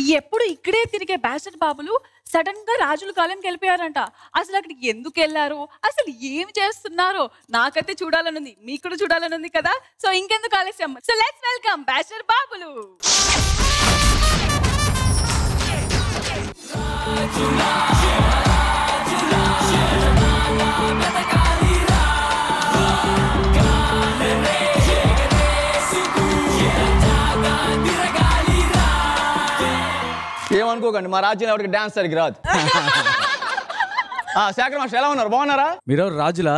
ఎప్పుడు ఇక్కడే తిరిగే బ్యాచర్ బాబులు సడన్ గా రాజుల కాలంకి వెళ్ళిపోయారంట అసలు అక్కడికి ఎందుకు వెళ్ళారో అసలు ఏం చేస్తున్నారో నాకైతే చూడాలనుంది మీకు కూడా చూడాలనుంది కదా సో ఇంకెందుకు ఆలస్యం సో లెట్స్ వెల్కమ్ బ్యాచర్ బాబులు ఏమనుకోకండి మా రాజ్యంలో ఎవరికి డాన్స్ సరిగ్గా రాదు ఆ, శేఖర్ మాస్టర్ ఎలా ఉన్నారు బాగున్నారా మీరెవరు రాజులా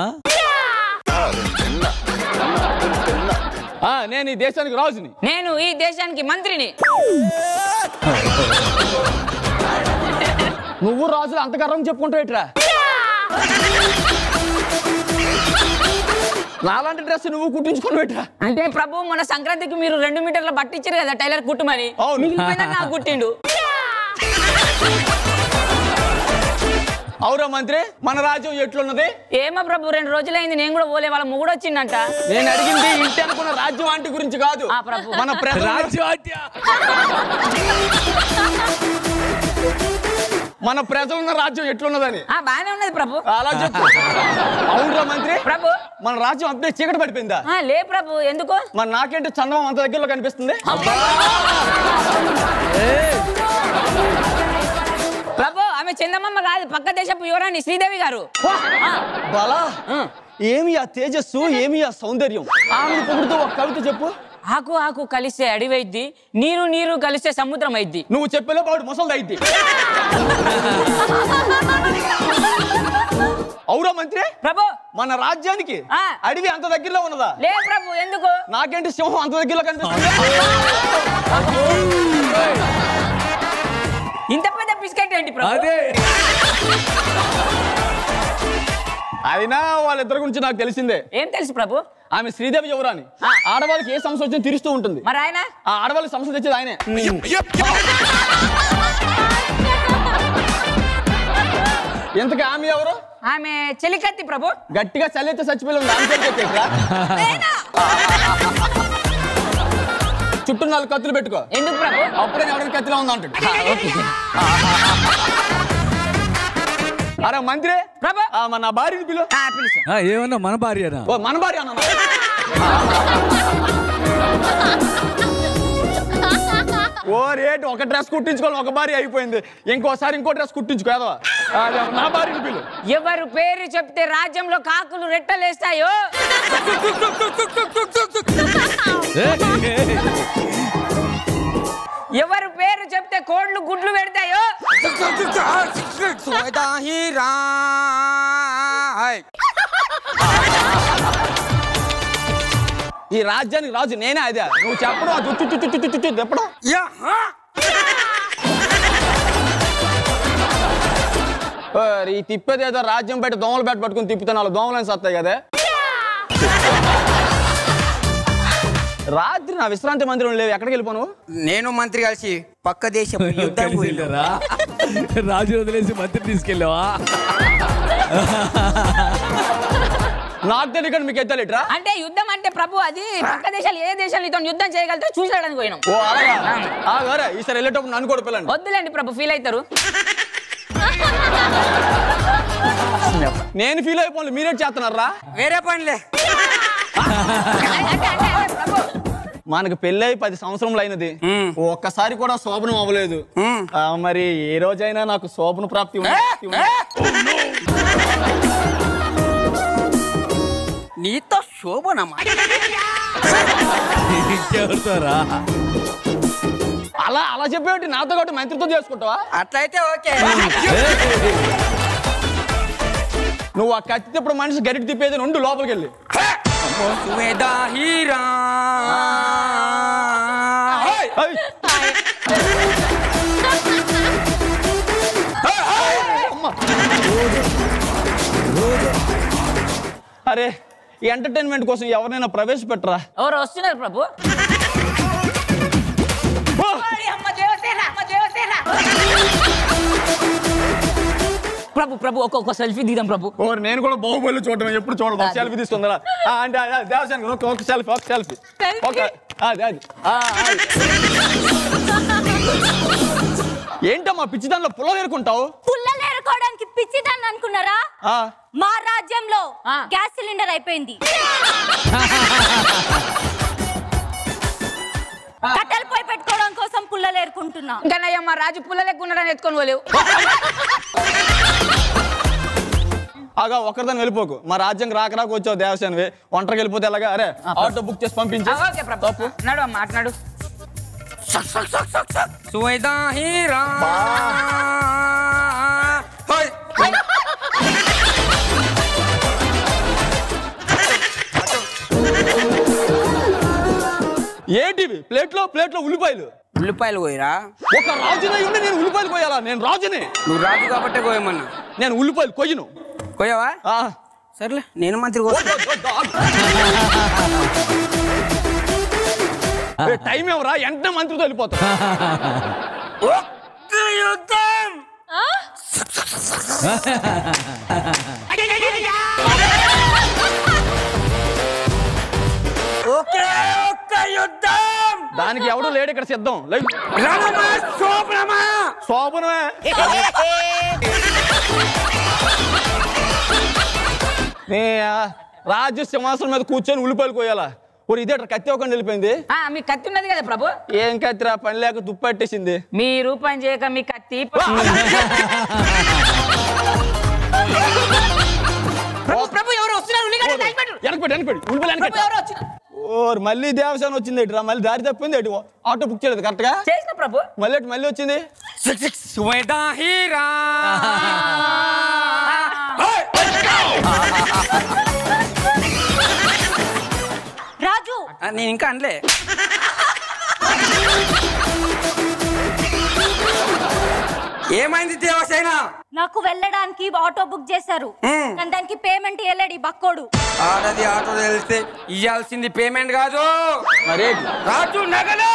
ఆ, నేను ఈ దేశానికి రాజుని నేను ఈ దేశానికి మంత్రిని నువ్వు రాజులు అంత గర్వం చెప్పుకుంటావు ఎట్రా నాలాంటి డ్రెస్ నువ్వు కుట్టించుకుని పెట్టరా అంటే ప్రభు మన సంక్రాంతికి మీరు రెండు మీటర్ల బట్టిచ్చారు కదా టైలర్ కుట్టుమని అవును. మిగిలిపోయినా నాకు కుట్టిండు అవురా మంత్రి మన రాజ్యం ఎట్లున్నది ఏమో ప్రభు రెండు రోజులైంది నేను కూడా పోలే వాళ్ళ మొగుడు వచ్చిందంట నేను అడిగింది ఇంటి అనుకున్న రాజ్యం ఆంటీ గురించి కాదు ఆ, ప్రభు. మన ప్రజలు రాజ్యాట్య మన ప్రజలున్న రాజ్యం ఎట్లున్నదని ఆ బానే ఉన్నది ప్రభు అలా చెప్పు అవునరా మంత్రి ప్రభు మన రాజ్యం అప్పుడే చీకటి పడిపోయిందా ఆ, లే ప్రభు ఎందుకు మరి నాకేంటి చందమం అంత దగ్గరలో కనిపిస్తుంది ప్రభు ఆమె చందమమ్మ కాదు పక్క దేశపు యువరాణి శ్రీదేవి గారు ఆ, బలా ఏమి ఆ తేజస్సు ఏమి ఆ సౌందర్యం ఆమె పొగుడుతూ ఒక కవిత చెప్పు ఆకు ఆకు కలిస్తే అడివైద్ది నీరు నీరు కలిస్తే సముద్రం అయిద్ది నువ్వు చెప్పేలో పాడు ముసలిది అయింది అవురా మంత్రి ప్రభు మన రాజ్యానికి ఆ. అడవి అంత దగ్గరలో ఉన్నదా లే ప్రభు ఎందుకు నాకేంటి సింహం అంత దగ్గరలో కనిపిస్తుంది ఇంత పెద్ద బిస్కెట్ ఏంటి ప్రభు అదే అయినా వాళ్ళిద్దరి గురించి నాకు తెలిసిందే ఏం తెలుసు ప్రభు ఆమె శ్రీదేవి యువరాని ఆడవాళ్ళకి ఏ సమస్య వచ్చినా తీరుస్తూ ఉంటుంది మరి ఆయన ఆ ఆడవాళ్ళకి సమస్య తెచ్చేది ఆయనే ఇంతకు ఆమె ఎవరు ఆమె చెలికత్తి ప్రభు గట్టిగా చల్లెత్తే చచ్చిపోయి ఉంది ఆమె పేరు చెప్పేట్రా? చుట్టూ నాలుగు కత్తులు పెట్టుకో ఎందుకు ప్రభు అప్పుడే ఎవరికి కత్తిలో ఉంది అంటాడు అరే మంత్రి ప్రభు ఆ, మన నా భార్యని పిలు ఆ, పిలుసు ఆ, ఏమన్నా మన భార్యనా ఓ మన భార్య అన్న ఓ రేటు ఒక డ్రెస్ కుట్టించుకోవాలి ఒక భార్య అయిపోయింది ఇంకోసారి ఇంకో డ్రెస్ కుట్టించుకో ఏదో అదే, నా భార్యని పిలు ఎవరు పేరు చెప్తే రాజ్యంలో కాకులు రెట్టలేస్తాయో ఎవరు పేరు చెప్తే కోళ్లు గుడ్లు పెడతాయో ఈ రాజ్యానికి రాజు నేనే అదే నువ్వు చెప్పడం ఆ చుట్టూ చుట్టూ చుట్టూ చుట్టూ చెప్పడం ఓరి, ఈ తిప్పేది ఏదో రాజ్యం బయట దోమలు బయట పట్టుకుని తిప్పుతే నాలుగు దోమలని సత్తాయి కదా రాత్రి నా విశ్రాంతి మందిరం లేవు ఎక్కడికి వెళ్ళిపోను నేను మంత్రి కలిసి పక్క దేశం యుద్ధం పోయినాం. కలిసిందరా? రాజు వదిలేసి మంత్రి తీసుకెళ్ళావా నాకు తెలియకుండా మీకు ఎత్తాలిట్రా అంటే యుద్ధం అంటే ప్రభు అది పక్క దేశాలు ఏ దేశాలు నీతో యుద్ధం చేయగలుగుతారో చూసాడని పోయినాం ఓ అలాగా ఆ, గోరే, ఈసారి వెళ్ళేటప్పుడు నన్ను కూడా పిల్లండి వద్దులేండి ప్రభు ఫీల్ అవుతారు నేను ఫీల్ అయిపోను మీరేం చేస్తున్నారా వేరే పనిలే అంటే అంటే ప్రభు మనకు పెళ్ళై పది సంవత్సరములు అయినది ఒక్కసారి కూడా శోభనం అవ్వలేదు ఆ, మరి ఏ రోజైనా నాకు శోభన ప్రాప్తి ఉంది? ఉంది? నీతో శోభనమా ఇంకెవరితోరా అలా అలా చెప్పేటి నాతో కాబట్టి మంత్రితో చేసుకుంటావా అట్లయితే ఓకే నువ్వు ఆ కత్తి ఇప్పుడు మనిషి గరిటి తిప్పేది నుండి లోపలికి వెళ్ళి సువేదా హీరా ఏయ్! అమ్మ. అరే ఈ ఎంటర్టైన్మెంట్ కోసం ఎవరైనా ప్రవేశపెట్టరా ఎవరు వస్తున్నారు ప్రభు ఓ! ప్రభు ప్రభు ఒక్కొక్క సెల్ఫీ దిగుదాం ప్రభు ఓ నేను కూడా బాహుబలి చూడడం ఎప్పుడు చూడదు సెల్ఫీ తీసుకుందా అంటే అదే, దేవసేన ఒక ఒక సెల్ఫీ ఒక సెల్ఫీ ఒక అది అది ఆ, అది. ఏంటమ్మా పిచ్చి దానిలో పుల్ల ఏరుకుంటావు పుల్లలు ఏరుకోవడానికి పిచ్చిదాన్ని అనుకున్నారా ఆ, మా రాజ్యంలో ఆ. గ్యాస్ సిలిండర్ అయిపోయింది కట్టెలు పోయి పెట్టుకోవడం కోసం పుల్లలు ఏరుకుంటున్నా ఇంకా నయ్య మా రాజు పుల్ల లెక్క ఉన్నాడని ఎత్తుకొని పోలేవు ఆగా ఒక్కరిదాన్ని వెళ్ళిపోకు మా రాజ్యం రాక రాక వచ్చావు దేవసేనవి ఒంటరికి వెళ్ళిపోతే ఎలాగా అరే ఆటో బుక్ చేసి పంపించు ఆ, ఓకే ప్రభు అన్నాడు అమ్మ అన్నాడు సువేదా హీరా హోయ్. ఏంటివి ప్లేట్లో ప్లేట్లో ఉల్లిపాయలు ఉల్లిపాయలు పోయిరా ఒక రాజునై ఉండి నేను ఉల్లిపాయలు కోయాలా నేను రాజుని నువ్వు రాజు కాబట్టే కోయమన్నా నేను ఉల్లిపాయలు కొయ్యను కోయవా ఆ, సర్లే నేను మంత్రి కోస్తా. ఏ, టైం ఎవరా వెంటనే మంత్రితో వెళ్ళిపోతా ఒక్క యుద్ధం ఒకే ఒక్క యుద్ధం దానికి ఎవడు లేడు ఇక్కడ సిద్ధం లైక్ రణమా శోభనమా శోభనమే నీ, ఆ, రాజు సింహాసనం మీద కూర్చొని ఉల్లిపాయలు కోయాలా ఒక ఇదే కత్తి ఒకటి వెళ్ళిపోయింది ఆ, మీ కత్తి ఉన్నది కదా ప్రభు ఏం కత్తిరా పని లేక తుప్పట్టేసింది మీ రూపం చేయక మీ కత్తి ప్రభు ప్రభు ఎవరు వస్తున్నారు ఉల్లిగడ్డ దాచిపెట్టు. వెనకపెట్టి వెనకపెట్టి ఉల్లిపాయలు ప్రభు వెనకపెట్టి ఎవరు వచ్చినారు ఓర్ మళ్ళీ దేవసేన వచ్చింది ఇటురా మళ్ళీ దారి తప్పింది ఇటు ఆటో బుక్ చేయలేదు కరెక్ట్ గా చేసిన ప్రభు మళ్ళీ ఇటు మళ్ళీ వచ్చింది సువేదా హీరా రాజు ఆ, నేను ఇంకా అనలే ఏమైంది దేవసేన నాకు వెళ్ళడానికి ఆటో బుక్ చేశారు మ్మ్. కానీ దానికి పేమెంట్ ఇవ్వలేడు ఈ బక్కోడు ఆడది ఆటో తెలిస్తే ఇయ్యాల్సింది పేమెంట్ కాదు మరేంటి రాజు నగలు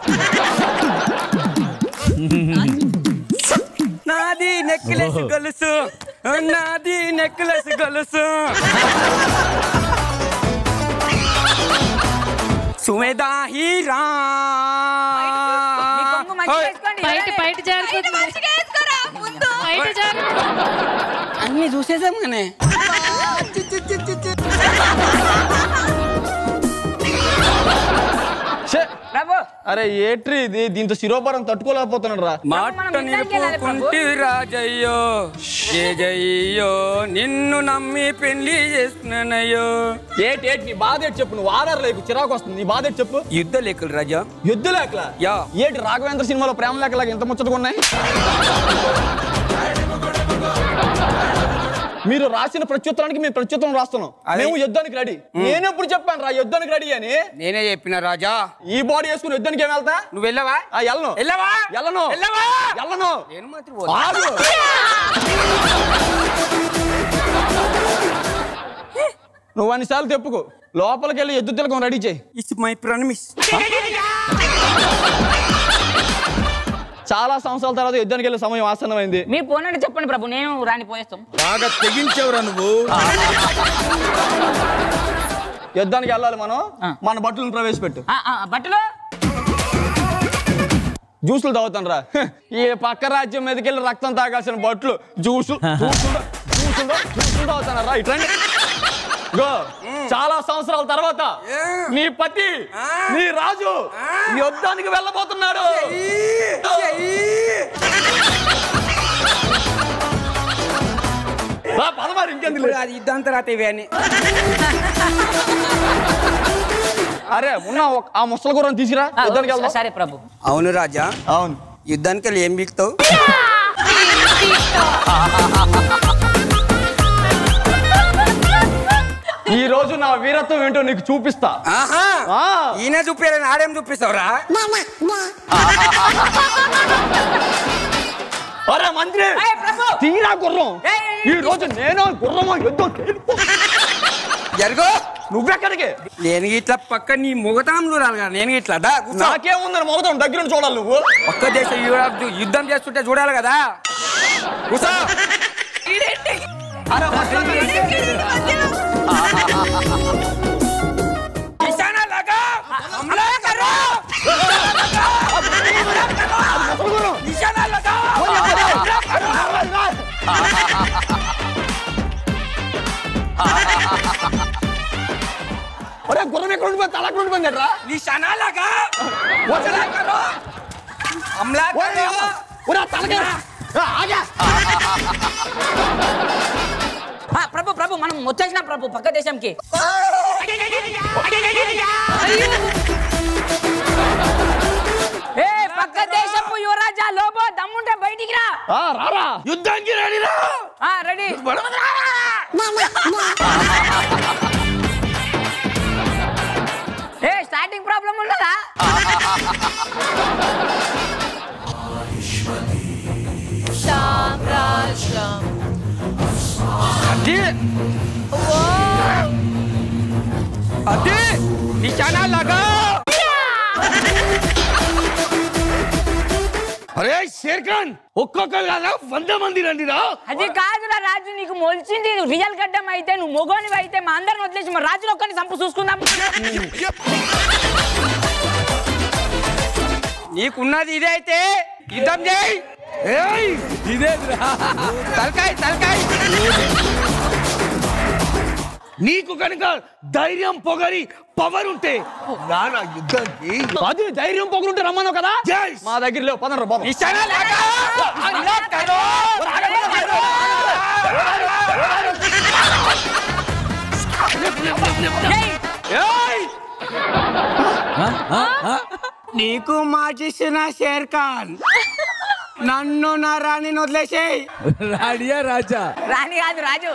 నాది నెక్లెస్ గొలుసు నాది నెక్లెస్ గొలుసు సుమేదా హీరా మీ కొంగు మంచిగా వేసుకోండి. బయట బయట జారుతుంది బయట జారు అన్ని చూసేసాం కానీ ఛే! ప్రభు అరే ఏట్రీ ఇది దీంతో శిరోభారం తట్టుకోలేకపోతున్నాడు రా మాట మనం యుద్ధానికి వెళ్ళాలి ప్రభు. నిలుపుకుంటి రాజయ్యో ఏ జయ్యో నిన్ను నమ్మి పెళ్లి చేస్తున్నానయ్యో ఏటి ఏటి నీ బాధ ఏంటి చెప్పు నువ్వు ఆధార్ లేకు చిరాకు వస్తుంది నీ బాధ ఏంటి చెప్పు యుద్ధ లెక్కలు రాజా యుద్ధ లేకలా యా. ఏటి రాఘవేంద్ర సినిమాలో ప్రేమ లేకలాగా ఎంత ముచ్చటగా ఉన్నాయి మీరు రాసిన ప్రత్యుత్తరానికి మేము ప్రత్యుత్తరం రాస్తున్నాం అదే. మేము యుద్ధానికి రెడీ నేను ఎప్పుడు చెప్పాను రా యుద్ధానికి రెడీ అని నేనే చెప్పిన రాజా ఈ బాడీ వేసుకుని యుద్ధానికి ఏం వెళ్తా నువ్వు వెళ్ళవా ఆ, వెళ్ళను వెళ్ళవా వెళ్ళను వెళ్ళవా వెళ్ళను నేను మాత్రం పోతా. ఆగు. నువ్వు అన్నిసార్లు తెప్పుకో లోపలికి వెళ్ళి ఎద్దు తిలకం రెడీ చేయి ఇట్స్ మై ప్రామిస్ చాలా సంవత్సరాల తర్వాత యుద్ధానికి వెళ్ళే సమయం ఆసన్నమైంది మీరు పోనండి చెప్పండి ప్రభు నేను రాని పోయేస్తాం బాగా తెగించావురా నువ్వు యుద్ధానికి వెళ్ళాలి మనం ఆ. మన బట్టలను ప్రవేశపెట్టు ఆ, ఆ, బట్టలు జ్యూసులు తాగుతాను రా ఈ పక్క రాజ్యం మీదకి వెళ్ళి రక్తం తాగాల్సిన బట్టలు జ్యూసు జ్యూసులు జ్యూసులు జ్యూసులు తాగుతాను రా ఇట్రండి గో చాలా సంవత్సరాల తర్వాత నీ పతి నీ రాజు యుద్ధానికి వెళ్ళబోతున్నాడు రా, పద మరి ఇంకెందుకు ఇప్పుడు అది యుద్ధం తర్వాత ఇవే అని అరే ఉన్న ఒక- ఆ ముసలి గుర్రం తీసుకురా ఆ, యుద్ధానికి వెళ్దాం సరే ప్రభు అవును రాజా అవును యుద్ధానికి వెళ్ళి ఏం బీక్తావు ఈ రోజు నా వీరత్వం ఏంటో నీకు చూపిస్తా ఆహా ఆ. ఈయన చూపించాలని ఆడేం చూపిస్తావురా అరే మంత్రి ఏయ్, ప్రభు తీరా గుర్రం ఏయ్, ఏయ్, ఈ రోజు నేను గుర్రమా యుద్ధం తేలిపో. జరుగు నువ్వెక్కడికి నేను ఇట్లా పక్క నీ ముగతాం చూడాలి కదా నేను ఇట్లా దా కూర్చో. నాకేముందని మొగతం దగ్గర నుంచి చూడాలి నువ్వు ఒక్క దేశం యుద్ధ- యుద్ధం చేస్తుంటే చూడాలి కదా కూర్చో అరే మధ్యలో నిశానా లగా హమ్లా కరో నిశానా లగా ఒరే గుర్రం ఎక్కడ ఉండిపోయింది తల ఎక్కడ ఉండిపోయింది ఎట్రా निशाना लगा వచ్చేరా. हमला ఒరే करो అమ్మ. ఒరే తలకే ఆ, ఆగా ఆ, ప్రభు ప్రభు మనం వచ్చేసినాం ప్రభు పక్క దేశంకి ఏ పక్క దేశపు యువరాజా లోబో దమ్ముంటే బయటికి రా ఆ, రారా युद्धाనికి రెడీరా ఆ రెడీ ఏ స్టార్టింగ్ ప్రాబ్లం ఉన్నదా అది అది నిశానా లగా అరే షేర్ ఖాన్ ఒక్కొక్కరు కాదా వంద మంది రండిరా అది కాదురా రాజు నీకు మొలిచింది రియల్ గడ్డం అయితే నువ్వు మొగోనివి అయితే మా అందరిని వదిలేసి మా రాజుని ఒక్కరిని చంపు చూసుకుందాం నీకున్నది ఇదే అయితే యుద్ధం చేయి ఏయ్ ఇదేంద్రా తలకాయ్ తలకాయ్ నీకు కనుక ధైర్యం పొగరి పవర్ ఉంటే నానా యుద్ధానికి అది ధైర్యం పొగులుంటే రమ్మన్నావు కదా Yes. మా దగ్గర లేవు పదండ్రా బాబు నిశానా లగా हमला करो ఏయ్ ఆ? ఆ? ఆ? నీకు మాటిస్తున్న షేర్ ఖాన్ నన్ను నా రాణిని వదిలేసేయ్ రాడియా రాజా రాని కాదు రాజు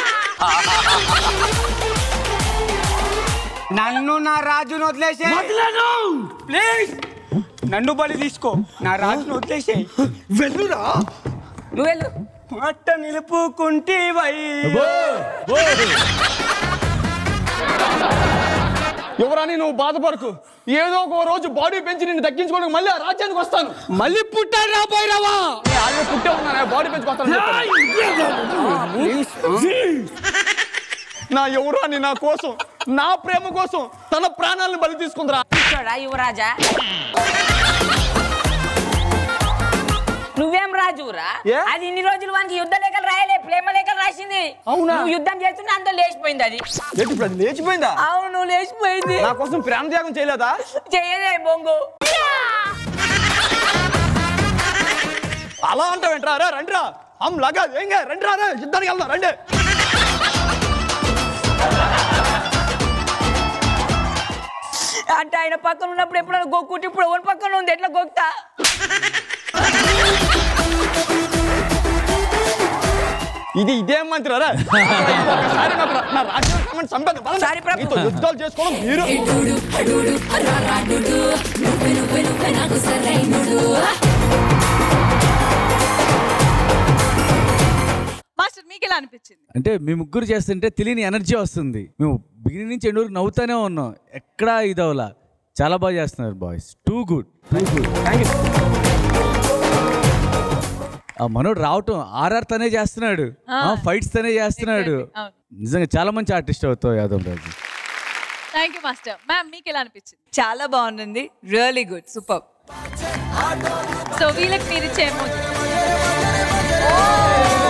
నన్ను నా రాజును వదిలేసేయ్ వదలను ప్లీజ్ నన్ను బలి తీసుకో నా రాజును వదిలేసేయ్ వెళ్ళురా నువ్వు వెళ్ళు మాట నిలుపుకుంటే వై ఓ, ఓ. యువరాని నువ్వు బాధపడకు ఏదో ఒక రోజు బాడీ పెంచి నిన్ను దక్కించుకోవడానికి మళ్ళీ ఆ రాజ్యానికి వస్తాను మళ్ళీ పుట్టాడు రా పోయిరావా ఆల్రెడీ పుట్టే ఉన్నాను బాడీ పెంచుకొస్తాను నా యువరాని నా కోసం నా ప్రేమ కోసం తన ప్రాణాలను బలి తీసుకుందిరా చూడా యువరాజా నువ్వేం రాజురా ఏ? అది ఇన్ని రోజులు వానికి యుద్ధ లేఖలు రాయలే ప్రేమ లేఖలు రాసింది అవునా? నువ్వు యుద్ధం చేస్తుంటే అంత లేచిపోయింది అది ఏంటి ఇప్పుడు అది లేచిపోయిందా అవును లేచిపోయింది నా కోసం ప్రేమ త్యాగం చేయలేదా చెయ్యదే బొంగు అలా అంటావేంట్రా రా రండిరా అమ్ లగా ఏంగా రండిరా రా యుద్ధానికి వెళ్దాం రండి అంటే ఆయన పక్కన ఉన్నప్పుడు ఎప్పుడైనా గొక్కుంటే ఇప్పుడు ఎవరి పక్కన ఉంది ఎట్లా గొక్తా ఇది ఇదేం మంత్రి రా ఒకసారి నాకు రా- నా రాజ్యం కమని చంపేద్దాం పదండి. సారీ ప్రభు. మీతో యుద్ధాలు చేసుకోవడం మీరు మాస్టర్ మీకు ఎలా అనిపించింది అంటే మీ ముగ్గురు చేస్తుంటే తెలియని ఎనర్జీ వస్తుంది మేము బిగినింగ్ నుంచి ఎండ్ వరకు నవ్వుతానే ఉన్నాం ఎక్కడా ఇదవలా చాలా బాగా చేస్తున్నారు boys too good too good ఆ మనోడు రావటం ఆర్ఆర్ తనే చేస్తున్నాడు ఫైట్స్ తనే చేస్తున్నాడు Exactly. అవును. నిజంగా చాలా మంచి ఆర్టిస్ట్ అవుతావు Yadav Raju thank you master ma'am మీకు ఎలా అనిపించింది చాలా బాగుంది రియలీ గుడ్ సూపర్ సో వీళ్ళకి మీరు ఇచ్చే emoji.